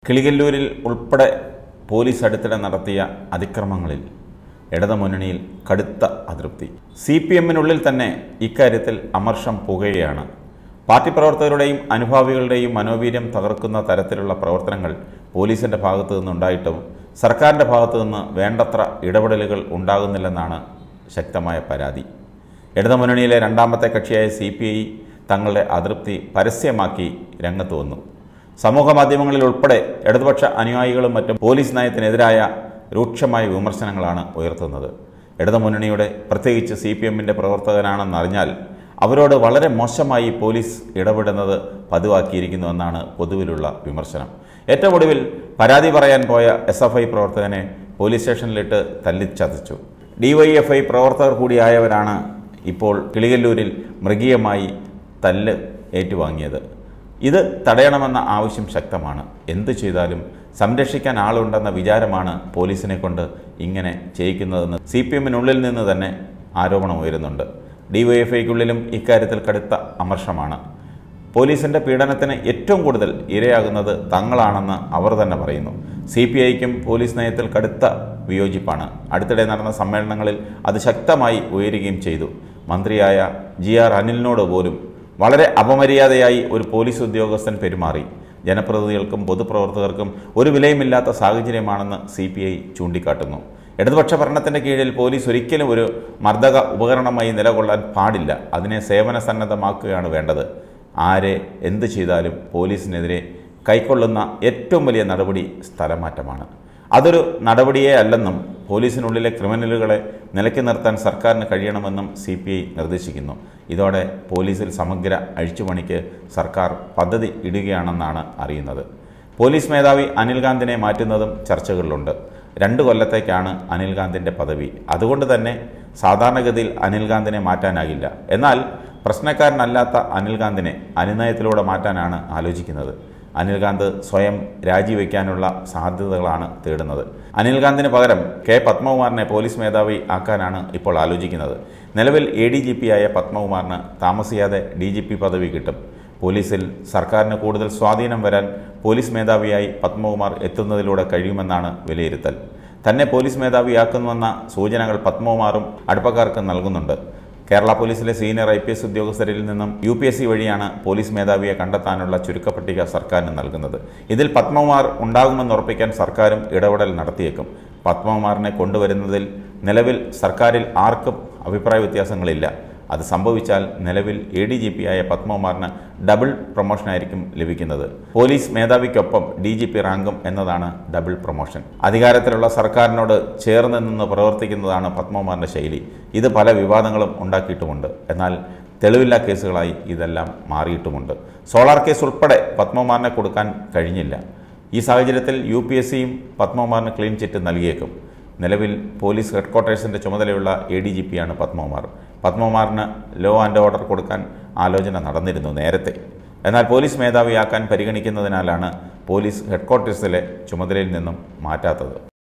കിളികല്ലൂരിൽ ഉൾപ്പെടെ പോലീസ് അടുത്തിടെ നടത്തിയ അതിക്രമങ്ങളിൽ ഇടതുമുന്നണിയിൽ കടുത്ത അതൃപ്തി സി പി എമ്മിനുള്ളിൽ തന്നെ ഇക്കാര്യത്തിൽ അമർഷം പുകയാണ് പാർട്ടി പ്രവർത്തകരുടെയും അനുഭാവികളുടെയും മനോവീര്യം തകർക്കുന്ന തരത്തിലുള്ള പ്രവർത്തനങ്ങൾ പോലീസിന്റെ ഭാഗത്തു നിന്നുണ്ടായിട്ടും സർക്കാരിന്റെ ഭാഗത്തു നിന്ന് വേണ്ടത്ര ഇടപെടലുകൾ ഉണ്ടാകുന്നില്ലെന്നാണ് ശക്തമായ പരാതി ഇടതുമുന്നണിയിലെ രണ്ടാമത്തെ കക്ഷിയായ സി പി ഐ തങ്ങളുടെ അതൃപ്തി പരസ്യമാക്കി രംഗത്ത് വന്നു സമൂഹ മാധ്യമങ്ങളിൽ ഉൾപ്പെടെ ഇടതുപക്ഷ അനുയായികളും മറ്റും പോലീസ് നയത്തിനെതിരായ രൂക്ഷമായ വിമർശനങ്ങളാണ് ഉയർത്തുന്നത് ഇടതുമുന്നണിയുടെ പ്രത്യേകിച്ച് സി പി എമ്മിൻ്റെ പ്രവർത്തകനാണെന്നറിഞ്ഞാൽ അവരോട് വളരെ മോശമായി പോലീസ് ഇടപെടുന്നത് പതിവാക്കിയിരിക്കുന്നുവെന്നാണ് പൊതുവിലുള്ള വിമർശനം ഏറ്റവും ഒടുവിൽ പരാതി പറയാൻ പോയ എസ് എഫ് ഐ പ്രവർത്തകനെ പോലീസ് സ്റ്റേഷനിലിട്ട് തല്ലിച്ചതച്ചു ഡിവൈഎഫ്ഐ പ്രവർത്തകർ കൂടിയായവരാണ് ഇപ്പോൾ കിളികല്ലൂരിൽ മൃഗീയമായി തല്ല് ഏറ്റുവാങ്ങിയത് ഇത് തടയണമെന്ന ആവശ്യം ശക്തമാണ് എന്തു ചെയ്താലും സംരക്ഷിക്കാൻ ആളുണ്ടെന്ന വിചാരമാണ് പോലീസിനെ കൊണ്ട് ഇങ്ങനെ ചെയ്യിക്കുന്നതെന്ന് സി പി എമ്മിനുള്ളിൽ നിന്ന് തന്നെ ആരോപണം ഉയരുന്നുണ്ട് ഡിവൈഎഫ്ഐക്കുള്ളിലും ഇക്കാര്യത്തിൽ കടുത്ത അമർഷമാണ് പോലീസിന്റെ പീഡനത്തിന് ഏറ്റവും കൂടുതൽ ഇരയാകുന്നത് തങ്ങളാണെന്ന് അവർ തന്നെ പറയുന്നു സി പി ഐക്കും പോലീസ് നയത്തിൽ കടുത്ത വിയോജിപ്പാണ് അടുത്തിടെ നടന്ന സമ്മേളനങ്ങളിൽ അത് ശക്തമായി ഉയരുകയും ചെയ്തു മന്ത്രിയായ ജി ആർ അനിലിനോട് പോലും വളരെ അപമര്യാദയായി ഒരു പോലീസ് ഉദ്യോഗസ്ഥൻ പെരുമാറി ജനപ്രതിനിധികൾക്കും പൊതുപ്രവർത്തകർക്കും ഒരു വിലയുമില്ലാത്ത സാഹചര്യമാണെന്ന് സി പി ഐ ചൂണ്ടിക്കാട്ടുന്നു ഇടതുപക്ഷ ഭരണത്തിന്റെ കീഴിൽ പോലീസ് ഒരിക്കലും ഒരു മർദ്ദക ഉപകരണമായി നിലകൊള്ളാൻ പാടില്ല അതിനെ സേവന സന്നദ്ധമാക്കുകയാണ് വേണ്ടത് ആരെ എന്ത് ചെയ്താലും പോലീസിനെതിരെ കൈക്കൊള്ളുന്ന ഏറ്റവും വലിയ നടപടി സ്ഥലമാറ്റമാണ് അതൊരു നടപടിയേ അല്ലെന്നും പോലീസിനുള്ളിലെ ക്രിമിനലുകളെ നിലയ്ക്ക് നിർത്താൻ സർക്കാരിന് കഴിയണമെന്നും സി പി ഐ നിർദ്ദേശിക്കുന്നു ഇതോടെ പോലീസിൽ സമഗ്ര അഴിച്ചുപണിക്ക് സർക്കാർ പദ്ധതി ഇടുകയാണെന്നാണ് അറിയുന്നത് പോലീസ് മേധാവി അനിൽകാന്തിനെ മാറ്റുന്നതും ചർച്ചകളിലുണ്ട് രണ്ട് കൊല്ലത്തേക്കാണ് അനിൽകാന്തിൻ്റെ പദവി അതുകൊണ്ട് തന്നെ സാധാരണഗതിയിൽ അനിൽകാന്തിനെ മാറ്റാനാകില്ല എന്നാൽ പ്രശ്നക്കാരനല്ലാത്ത അനിൽകാന്തിനെ അനുനയത്തിലൂടെ മാറ്റാനാണ് ആലോചിക്കുന്നത് അനിൽകാന്ത് സ്വയം രാജിവെക്കാനുള്ള സാധ്യതകളാണ് തേടുന്നത് അനിൽകാന്തിന് പകരം കെ പത്മകുമാറിനെ പോലീസ് മേധാവി ആക്കാനാണ് ഇപ്പോൾ ആലോചിക്കുന്നത് നിലവിൽ എ ഡി ജി പി ആയ പത്മകുമാറിന് താമസിയാതെ ഡി ജി പി പദവി കിട്ടും പോലീസിൽ സർക്കാരിന് കൂടുതൽ സ്വാധീനം വരാൻ പോലീസ് മേധാവിയായി പത്മകുമാർ എത്തുന്നതിലൂടെ കഴിയുമെന്നാണ് വിലയിരുത്തൽ തന്നെ പോലീസ് മേധാവിയാക്കുന്നുവെന്ന സൂചനകൾ പത്മകുമാറും അടുപ്പക്കാർക്ക് നൽകുന്നുണ്ട് കേരള പോലീസിലെ സീനിയർ ഐ പി എസ് ഉദ്യോഗസ്ഥരിൽ നിന്നും യു പി എസ് സി വഴിയാണ് പോലീസ് മേധാവിയെ കണ്ടെത്താനുള്ള ചുരുക്കപ്പട്ടിക സർക്കാരിന് നൽകുന്നത് ഇതിൽ പത്മകുമാർ ഉണ്ടാകുമെന്ന് ഉറപ്പിക്കാൻ സർക്കാരും ഇടപെടൽ നടത്തിയേക്കും പത്മകുമാറിനെ കൊണ്ടുവരുന്നതിൽ നിലവിൽ സർക്കാരിൽ ആർക്കും അഭിപ്രായ വ്യത്യാസങ്ങളില്ല അത് സംഭവിച്ചാൽ നിലവിൽ എ ഡി ജി പി ആയ പത്മകുമാറിന് ഡബിൾ പ്രൊമോഷനായിരിക്കും ലഭിക്കുന്നത് പോലീസ് മേധാവിക്കൊപ്പം ഡി ജി പി റാങ്കും എന്നതാണ് ഡബിൾ പ്രൊമോഷൻ അധികാരത്തിലുള്ള സർക്കാരിനോട് ചേർന്ന് നിന്ന് പ്രവർത്തിക്കുന്നതാണ് പത്മകുമാറിൻ്റെ ശൈലി ഇത് പല വിവാദങ്ങളും ഉണ്ടാക്കിയിട്ടുമുണ്ട് എന്നാൽ തെളിവില്ലാ കേസുകളായി ഇതെല്ലാം മാറിയിട്ടുമുണ്ട് സോളാർ കേസ് ഉൾപ്പെടെ പത്മകുമാറിനെ കൊടുക്കാൻ കഴിഞ്ഞില്ല ഈ സാഹചര്യത്തിൽ യു പി എസ് സിയും പത്മകുമാറിന് ക്ലീൻ ചിറ്റ് നൽകിയേക്കും നിലവിൽ പോലീസ് ഹെഡ്ക്വാർട്ടേഴ്സിൻ്റെ ചുമതലയുള്ള എ ഡി ജി പിയാണ് പത്മകുമാർ പത്മകുമാറിന് ലോ ആൻഡ് ഓർഡർ കൊടുക്കാൻ ആലോചന നടന്നിരുന്നു നേരത്തെ എന്നാൽ പോലീസ് മേധാവിയാക്കാൻ പരിഗണിക്കുന്നതിനാലാണ് പോലീസ് ഹെഡ്ക്വാർട്ടേഴ്സിലെ ചുമതലയിൽ നിന്നും മാറ്റാത്തത്